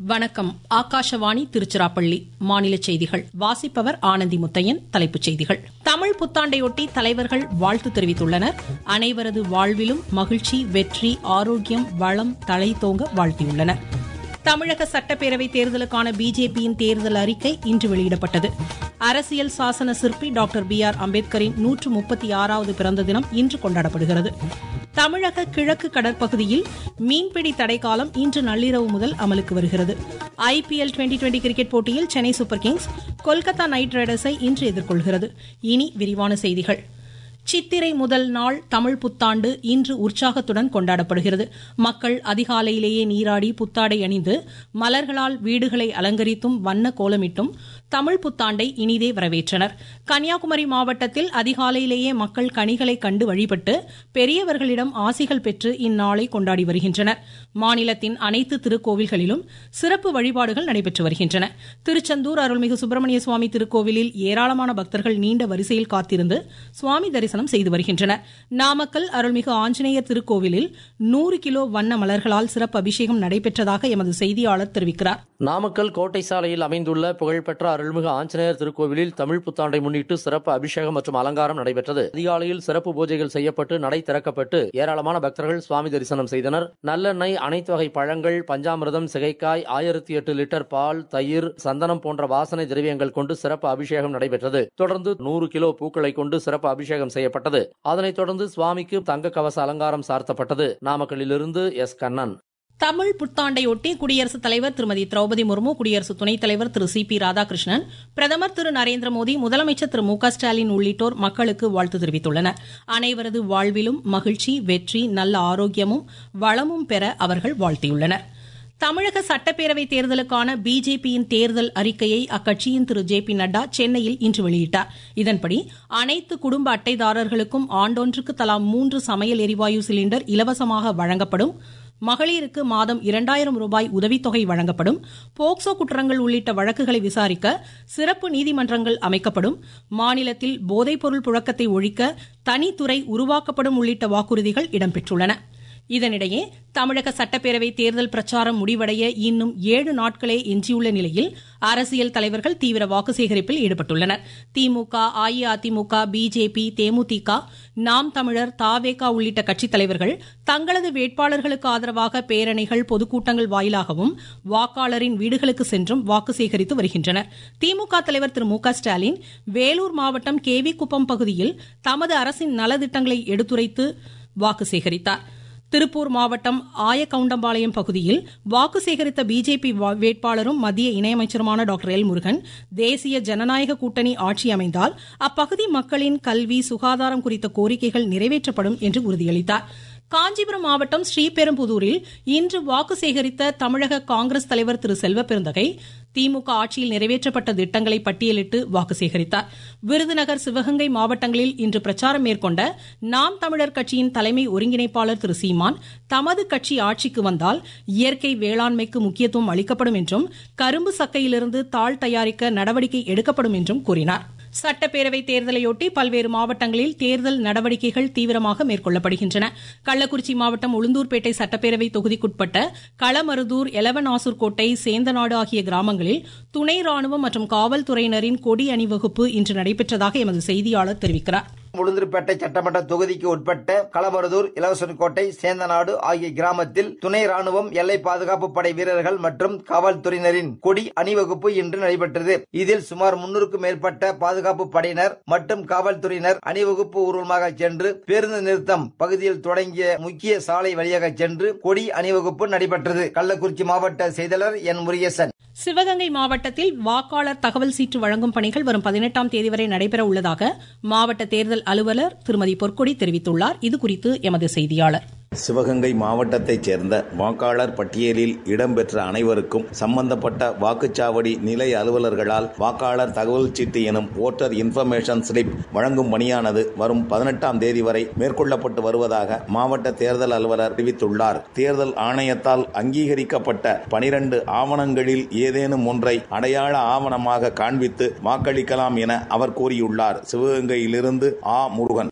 வணக்கம் ஆகாஷவாணி திருச்சிராப்பள்ளி மாநில செய்திகள் வாசிப்பவர் ஆனந்தி முத்தையன் தலைப்புச் செய்திகள் தமிழ் புத்தாண்டையொட்டி தலைவர்கள் வாழ்த்து தெரிவித்துள்ளனர் அனைவரது வாழ்விலும் மகிழ்ச்சி வெற்றி ஆரோக்கியம் வளம் தழைத்தோங்க வாழ்த்தியுள்ளனர் தமிழக சட்டப்பேரவை தேர்தலுக்கான பிஜேபியின் தேர்தல் அறிக்கை இன்று வெளியிடப்பட்டது அரசியல் சாசன சிற்பி டாக்டர் பி ஆர் அம்பேத்கரின் நூற்று முப்பத்தி ஆறாவது பிறந்த தினம் இன்று கொண்டாடப்படுகிறது தமிழக கிழக்கு கடற்பகுதியில் மீன்பிடி தடைக்காலம் இன்று நள்ளிரவு முதல் அமலுக்கு வருகிறது ஐபிஎல் டுவெண்டி டுவெண்டி கிரிக்கெட் போட்டியில் Chennai Super Kings Kolkata Knight ரைடர்ஸை இன்று எதிர்கொள்கிறது இனி விரிவான செய்திகள் சித்திரை முதல் நாள் தமிழ் புத்தாண்டு இன்று உற்சாகத்துடன் கொண்டாடப்படுகிறது மக்கள் அதிகாலையிலேயே நீராடி புத்தாடை அணிந்து மலர்களால் வீடுகளை அலங்கரித்தும் வண்ண கோலமிட்டும் தமிழ் புத்தாண்டை இனிதே வரவேற்றனர் கன்னியாகுமரி மாவட்டத்தில் அதிகாலையிலேயே மக்கள் கனிகளை கண்டு வழிபட்டு பெரியவர்களிடம் ஆசிகள் பெற்று இந்நாளை கொண்டாடி வருகின்றனர் மாநிலத்தின் அனைத்து திருக்கோவில்களிலும் சிறப்பு வழிபாடுகள் நடைபெற்று வருகின்றன திருச்செந்தூர் அருள்மிகு சுப்பிரமணிய சுவாமி திருக்கோவிலில் ஏராளமான பக்தர்கள் நீண்ட வரிசையில் காத்திருந்து சுவாமி தரிசனம் செய்து வருகின்றனர் நாமக்கல் அருள்மிகு ஆஞ்சநேயர் திருக்கோவிலில் நூறு கிலோ வண்ண மலர்களால் சிறப்பு அபிஷேகம் நடைபெற்றதாக எமது செய்தியாளர் தெரிவிக்கிறார் நாமக்கல் கோட்டை சாலையில் அமைந்துள்ள புகழ்பெற்ற அருள்மிகு ஆஞ்சநேயர் திருக்கோவிலில் தமிழ் புத்தாண்டை முன்னிட்டு சிறப்பு அபிஷேகம் மற்றும் அலங்காரம் நடைபெற்றது அதிகாலையில் சிறப்பு பூஜைகள் செய்யப்பட்டு நடை திறக்கப்பட்டு ஏராளமான பக்தர்கள் சுவாமி தரிசனம் செய்தனர் நல்லெண்ணெய் அனைத்து வகை பழங்கள் பஞ்சாமிரதம் சிகைக்காய் ஆயிரத்தி எட்டு லிட்டர் பால் தயிர் சந்தனம் போன்ற வாசனை திரவியங்கள் கொண்டு சிறப்பு அபிஷேகம் நடைபெற்றது தொடர்ந்து நூறு கிலோ பூக்களை கொண்டு சிறப்பு அபிஷேகம் செய்யப்பட்டது அதனைத் தொடர்ந்து சுவாமிக்கு தங்க கவச அலங்காரம் சார்த்தப்பட்டது நாமக்கல்லிலிருந்து எஸ் கண்ணன் தமிழ் புத்தாண்டையொட்டி குடியரசுத் தலைவர் திருமதி திரௌபதி முர்மு குடியரசு துணைத் தலைவர் திரு சி பி ராதாகிருஷ்ணன் பிரதமர் திரு நரேந்திர மோடி முதலமைச்சர் திரு மு க ஸ்டாலின் உள்ளிட்டோர் மக்களுக்கு வாழ்த்து தெரிவித்துள்ளனர் அனைவரது வாழ்விலும் மகிழ்ச்சி வெற்றி நல்ல ஆரோக்கியமும் வளமும் பெற அவர்கள் வாழ்த்தியுள்ளனர் தமிழக சட்டப்பேரவை தேர்தலுக்கான பிஜேபியின் தேர்தல் அறிக்கையை அக்கட்சியின் திரு ஜே பி நட்டா சென்னையில் இன்று வெளியிட்டார் இதன்படி அனைத்து குடும்ப அட்டைதாரர்களுக்கும் ஆண்டொன்றுக்கு தலா மூன்று சமையல் எரிவாயு சிலிண்டர் இலவசமாக வழங்கப்படும் மகளிருக்கு மாதம் இரண்டாயிரம் ரூபாய் உதவித்தொகை வழங்கப்படும் போக்சோ குற்றங்கள் உள்ளிட்ட வழக்குகளை விசாரிக்க சிறப்பு நீதிமன்றங்கள் அமைக்கப்படும் மாநிலத்தில் போதைப்பொருள் புழக்கத்தை ஒழிக்க தனித்துறை உருவாக்கப்படும் உள்ளிட்ட வாக்குறுதிகள் இடம்பெற்றுள்ளன இதனிடையே தமிழக சட்டப்பேரவை தேர்தல் பிரச்சாரம் முடிவடைய இன்னும் ஏழு நாட்களே எஞ்சியுள்ள நிலையில் அரசியல் தலைவர்கள் தீவிர வாக்கு சேகரிப்பில் ஈடுபட்டுள்ளனர் திமுக அஇஅதிமுக பிஜேபி தேமுதிக நாம் தமிழர் தாவேகா உள்ளிட்ட கட்சித் தலைவர்கள் தங்களது வேட்பாளர்களுக்கு ஆதரவாக பேரணிகள் பொதுக்கூட்டங்கள் வாயிலாகவும் வாக்காளரின் வீடுகளுக்கு சென்றும் வாக்கு சேகரித்து வருகின்றனர் திமுக தலைவர் திரு மு க ஸ்டாலின் வேலூர் மாவட்டம் கேவி குப்பம் பகுதியில் தமது அரசின் நலத்திட்டங்களை எடுத்துரைத்து வாக்கு சேகரித்தார் திருப்பூர் மாவட்டம் ஆயக்கவுண்டம்பாளையம் பகுதியில் வாக்கு சேகரித்த பிஜேபி வேட்பாளரும் மத்திய இணையமைச்சருமான டாக்டர் எல் முருகன் தேசிய ஜனநாயக கூட்டணி ஆட்சி அமைந்தால் அப்பகுதி மக்களின் கல்வி சுகாதாரம் குறித்த கோரிக்கைகள் நிறைவேற்றப்படும் என்று உறுதியளித்தார் காஞ்சிபுரம் மாவட்டம் ஸ்ரீபெரும்புதூரில் இன்று வாக்கு சேகரித்த தமிழக காங்கிரஸ் தலைவர் திரு செல்வ பெருந்தகை திமுக ஆட்சியில் நிறைவேற்றப்பட்ட திட்டங்களை பட்டியலிட்டு வாக்கு சேகரித்தார் விருதுநகர் சிவகங்கை மாவட்டங்களில் இன்று பிரச்சாரம் மேற்கொண்ட நாம் தமிழர் கட்சியின் தலைமை ஒருங்கிணைப்பாளர் திரு சீமான் தமது கட்சி ஆட்சிக்கு வந்தால் இயற்கை வேளாண்மைக்கு முக்கியத்துவம் அளிக்கப்படும் என்றும் கரும்பு சக்கையிலிருந்து தாள் தயாரிக்க நடவடிக்கை எடுக்கப்படும் என்றும் கூறினார் சட்டப்பேரவை தேர்தலையொட்டி பல்வேறு மாவட்டங்களில் தேர்தல் நடவடிக்கைகள் தீவிரமாக மேற்கொள்ளப்படுகின்றன கள்ளக்குறிச்சி மாவட்டம் உளுந்தூர்பேட்டை சட்டப்பேரவை தொகுதிக்குட்பட்ட களமருதூர் எலவனாசூர்கோட்டை சேந்தநாடு ஆகிய கிராமங்களில் துணை ராணுவம் மற்றும் காவல்துறையினரின் கொடி அணிவகுப்பு இன்று நடைபெற்றதாக எமது செய்தியாளர் தெரிவிக்கிறார் உளுந்தூர்பேட்டை சட்டமன்ற தொகுதிக்கு உட்பட்ட களமருதூர் இலவசன்கோட்டை சேந்தநாடு ஆகிய கிராமத்தில் துணை ராணுவம் எல்லை பாதுகாப்பு படை வீரர்கள் மற்றும் காவல்துறையினரின் கொடி அணிவகுப்பு இன்று நடைபெற்றது இதில் சுமார் முன்னூறுக்கும் மேற்பட்ட பாதுகாப்பு படையினர் மற்றும் காவல்துறையினர் அணிவகுப்பு ஊர்வலமாக சென்று பேருந்து நிறுத்தம் பகுதியில் தொடங்கிய முக்கிய சாலை வழியாக சென்று கொடி அணிவகுப்பு நடைபெற்றது கள்ளக்குறிச்சி மாவட்ட செய்தியாளர் என் முருகேசன் சிவகங்கை மாவட்டத்தில் வாக்காளர் தகவல் சீட்டு வழங்கும் பணிகள் வரும் பதினெட்டாம் தேதி வரை நடைபெற உள்ளதாக மாவட்ட தேர்தல் அலுவலர் திருமதி பொற்கொடி தெரிவித்துள்ளார் இதுகுறித்து எமது செய்தியாளர் சிவகங்கை மாவட்டத்தைச் சேர்ந்த வாக்காளர் பட்டியலில் இடம்பெற்ற அனைவருக்கும் சம்பந்தப்பட்ட வாக்குச்சாவடி நிலை அலுவலர்களால் வாக்காளர் தகவல் சீட்டு எனும் ஓட்டர் இன்ஃபர்மேஷன் ஸ்லிப் வழங்கும் பணியானது வரும் பதினெட்டாம் தேதி வரை மேற்கொள்ளப்பட்டு வருவதாக மாவட்ட தேர்தல் அலுவலர் தெரிவித்துள்ளார் தேர்தல் ஆணையத்தால் அங்கீகரிக்கப்பட்ட பனிரண்டு ஆவணங்களில் ஏதேனும் ஒன்றை அடையாள ஆவணமாக காண்பித்து வாக்களிக்கலாம் என அவர் கூறியுள்ளார் சிவகங்கையிலிருந்து ஆ முருகன்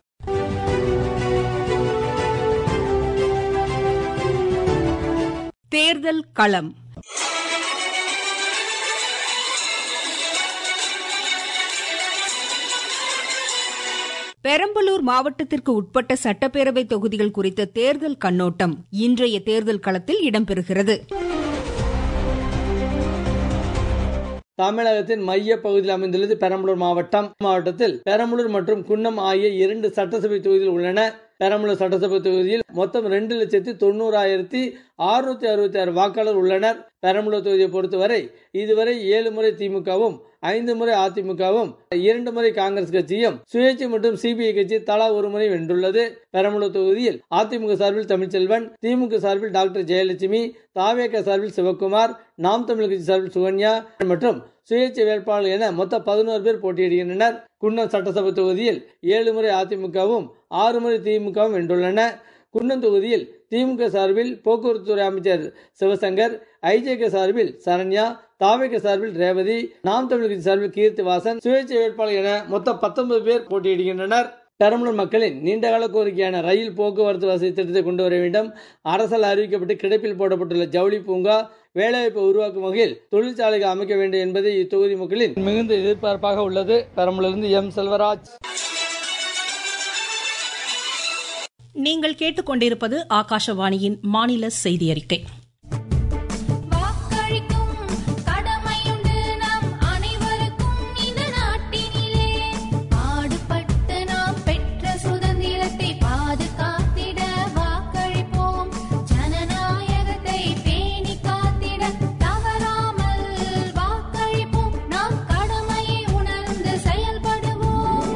தேர்தல் களம் பெரம்பலூர் மாவட்டத்திற்கு உட்பட்ட சட்டப்பேரவை தொகுதிகள் குறித்த தேர்தல் கண்ணோட்டம் இன்றைய தேர்தல் களத்தில் இடம்பெறுகிறது தமிழகத்தின் மைய பகுதியில் அமைந்துள்ளது பெரம்பலூர் மாவட்டம் மாவட்டத்தில் பெரம்பலூர் மற்றும் குன்னம் ஆகிய இரண்டு சட்டசபை தொகுதிகள் உள்ளன பெரம்பலூர் சட்டசபை தொகுதியில் மொத்தம் ரெண்டு லட்சத்தி தொண்ணூறாயிரத்தி அறுநூத்தி அறுபத்தி ஆறு வாக்காளர் உள்ளனர் பெரம்பலூர் தொகுதியை பொறுத்தவரை இதுவரை ஏழு முறை திமுகவும் ஐந்து முறை அதிமுகவும் இரண்டு முறை காங்கிரஸ் கட்சியும் சுயேட்சை மற்றும் சிபிஐ கட்சி தலா ஒரு முறை வென்றுள்ளது பெரம்பலூர் தொகுதியில் அதிமுக சார்பில் தமிழ்ச்செல்வன் திமுக சார்பில் டாக்டர் ஜெயலட்சுமி தாவேக சார்பில் சிவக்குமார் நாம் தமிழ் கட்சி சார்பில் சுகன்யா மற்றும் சுயேட்சை வேட்பாளர் என மொத்த பதினோரு பேர் போட்டியிடுகின்றனர் குன்னம் சட்டசபை தொகுதியில் ஏழு முறை அதிமுகவும் ஆறு முறை திமுகவும் வென்றுள்ளன குன்னம் தொகுதியில் திமுக சார்பில் போக்குவரத்து துறை அமைச்சர் சிவசங்கர் ஐஜேகே சார்பில் சரண்யா தாவேக சார்பில் ரேவதி நாம் தமிழ் கட்சி சார்பில் கீர்த்திவாசன் சுயேட்சை வேட்பாளர் என மொத்தம் பத்தொன்பது பேர் போட்டியிடுகின்றனர் பெரம்பலூர் மக்களின் நீண்டகால கோரிக்கையான ரயில் போக்குவரத்து வசதி திட்டத்தை கொண்டு வர வேண்டும் அரசால் அறிவிக்கப்பட்டு கிடப்பில் போடப்பட்டுள்ள ஜவுளி பூங்கா வேலைவாய்ப்பை உருவாக்கும் வகையில் தொழிற்சாலைகள் அமைக்க வேண்டும் என்பது இத்தொகுதி மக்களின் மிகுந்த எதிர்பார்ப்பாக உள்ளது பெரம்பலூரிலிருந்து எம் செல்வராஜ் நீங்கள் கேட்டுக்கொண்டிருப்பது ஆகாஷவாணியின் மாநில செய்தி அறிக்கை வாக்களிக்கும் கடமையுண்டு நம் அனைவருக்கும் இந்த நாட்டினிலே பாடுபட்டு நாம் பெற்ற சுதந்திரத்தை பாதுகாத்திட வாக்களிப்போம் ஜனநாயகத்தை பேணி காத்திட தவறாமல் வாக்களிப்போம் நாம் கடமையை உணர்ந்து செயல்படுவோம்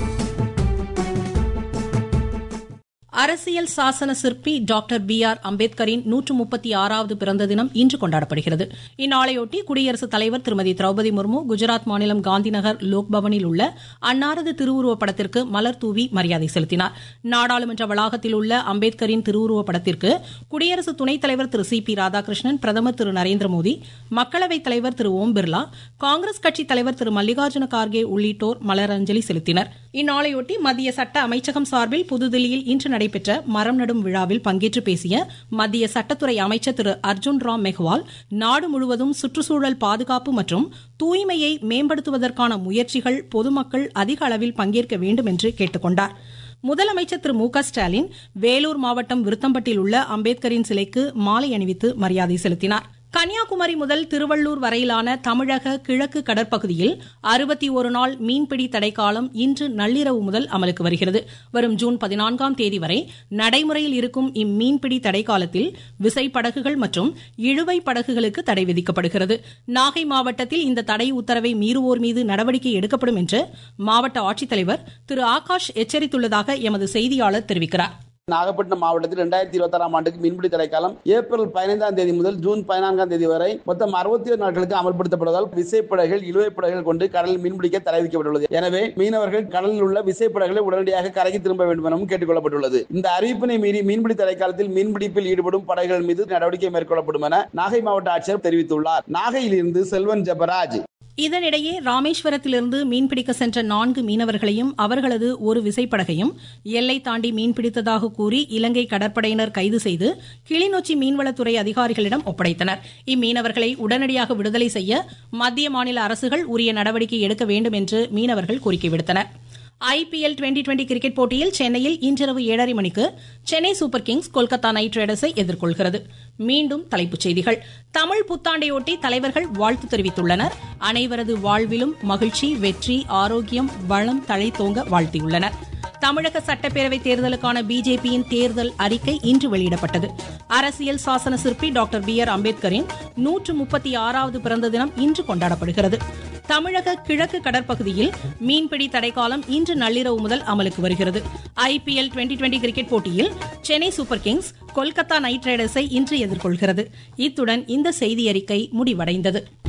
அரசியல் சாசன சிற்பி டாக்டர் பி ஆர் அம்பேத்கரின் நூற்று முப்பத்தி ஆறாவது பிறந்த தினம் இன்று கொண்டாடப்படுகிறது இந்நாளையொட்டி குடியரசுத் தலைவர் திருமதி திரௌபதி முர்மு குஜராத் மாநிலம் காந்திநகர் லோக்பவனில் உள்ள அன்னாரது திருவுருவப் படத்திற்கு மலர் தூவி மரியாதை செலுத்தினார் நாடாளுமன்ற வளாகத்தில் உள்ள அம்பேத்கரின் திருவுருவப் படத்திற்கு குடியரசு துணைத் தலைவர் திரு சி பி ராதாகிருஷ்ணன் பிரதமர் திரு நரேந்திர மோடி மக்களவைத் தலைவர் திரு ஓம் பிர்லா காங்கிரஸ் கட்சித் தலைவர் திரு மல்லிகார்ஜுன கார்கே உள்ளிட்டோர் மலரஞ்சலி செலுத்தினர் இந்நாளையொட்டி மத்திய சட்ட அமைச்சகம் சார்பில் புதுதில்லியில் இன்று நடைபெற்ற மரம் நடும் விழாவில் பங்கேற்று பேசிய மத்திய சட்டத்துறை அமைச்சர் திரு அர்ஜுன் ராம் மெஹ்வால் நாடு முழுவதும் சுற்றுச்சூழல் பாதுகாப்பு மற்றும் தூய்மையை மேம்படுத்துவதற்கான முயற்சிகள் பொதுமக்கள் அதிக அளவில் பங்கேற்க வேண்டும் என்று கேட்டுக் கொண்டார் முதலமைச்சர் திரு மு க ஸ்டாலின் வேலூர் மாவட்டம் விருத்தம்பட்டில் உள்ள அம்பேத்கரின் சிலைக்கு மாலை அணிவித்து மரியாதை செலுத்தினார் கன்னியாகுமரி முதல் திருவள்ளூர் வரையிலான தமிழக கிழக்கு கடற்பகுதியில் அறுபத்தி ஒரு நாள் மீன்பிடி தடைக்காலம் இன்று நள்ளிரவு முதல் அமலுக்கு வருகிறது வரும் ஜூன் பதினான்காம் தேதி வரை நடைமுறையில் இருக்கும் இம்மீன்பிடி தடைக்காலத்தில் விசைப்படகுகள் மற்றும் இழுவை படகுகளுக்கு தடை விதிக்கப்படுகிறது நாகை மாவட்டத்தில் இந்த தடை உத்தரவை மீறுவோர் மீது நடவடிக்கை எடுக்கப்படும் என்று மாவட்ட ஆட்சித்தலைவர் திரு ஆகாஷ் எச்சரித்துள்ளதாக எமது செய்தியாளர் தெரிவிக்கிறார் நாகப்பட்டினம் மாவட்டத்தில் இரண்டாயிரத்தி இருபத்தி ஆறாம் ஆண்டுக்கு மீன்பிடி தடைக்காலம் ஏப்ரல் பதினைந்தாம் தேதி முதல் ஜூன் பதினான்காம் தேதி வரை மொத்தம் அறுபத்தி ஏழு நாட்களுக்கு அமல்படுத்தப்படுவதால் விசைப்படகுகள் இழுவைப்படகுகள் கொண்டு கடலில் மீன்பிடிக்க தடை விதிக்கப்பட்டுள்ளது எனவே மீனவர்கள் கடலில் உள்ள விசைப்படகுகளை உடனடியாக கரைக்கு திரும்ப வேண்டும் எனவும் கேட்டுக் கொள்ளப்பட்டுள்ளது இந்த அறிவிப்பினை மீறி மீன்பிடி தடைக்காலத்தில் மீன்பிடிப்பில் ஈடுபடும் படகுகள் மீது நடவடிக்கை மேற்கொள்ளப்படும் என நாகை மாவட்ட ஆட்சியர் தெரிவித்துள்ளார் நாகையில் இருந்து செல்வன் ஜெபராஜ் இதனிடையே ராமேஸ்வரத்திலிருந்து மீன்பிடிக்க சென்ற நான்கு மீனவர்களையும் அவர்களது ஒரு விசைப்படகையும் எல்லை தாண்டி மீன்பிடித்ததாக கூறி இலங்கை கடற்படையினர் கைது செய்து கிளிநொச்சி மீன்வளத்துறை அதிகாரிகளிடம் ஒப்படைத்தனர் இம்மீனவர்களை உடனடியாக விடுதலை செய்ய மத்திய மாநில அரசுகள் உரிய நடவடிக்கை எடுக்க வேண்டும் என்று மீனவர்கள் கோரிக்கை விடுத்தனர் ஐபிஎல் டுவெண்டி டுவெண்டி கிரிக்கெட் போட்டியில் சென்னையில் இன்றிரவு ஏழரை மணிக்கு Chennai Super Kings Kolkata Knight ரைடர்ஸை எதிர்கொள்கிறது மீண்டும் தலைப்புச் செய்திகள் தமிழ் புத்தாண்டையொட்டி தலைவர்கள் வாழ்த்து தெரிவித்துள்ளனர் அனைவரது வாழ்விலும் மகிழ்ச்சி வெற்றி ஆரோக்கியம் வளம் தழைத்தோங்க வாழ்த்தியுள்ளனர் தமிழக சட்டப்பேரவை தேர்தலுக்கான பிஜேபியின் தேர்தல் அறிக்கை இன்று வெளியிடப்பட்டது அரசியல் சாசன சிற்பி டாக்டர் பி ஆர் அம்பேத்கரின் நூற்று முப்பத்தி ஆறாவது பிறந்த தினம் இன்று கொண்டாடப்படுகிறது தமிழக கிழக்கு கடற்பகுதியில் மீன்பிடி தடைக்காலம் இன்று நள்ளிரவு முதல் அமலுக்கு வருகிறது ஐபிஎல் டுவெண்டி டுவெண்டி கிரிக்கெட் போட்டியில் Chennai Super Kings Kolkata Knight ரைடர்ஸை இன்று எதிர்கொள்கிறது இத்துடன் இந்த செய்தியறிக்கை முடிவடைந்தது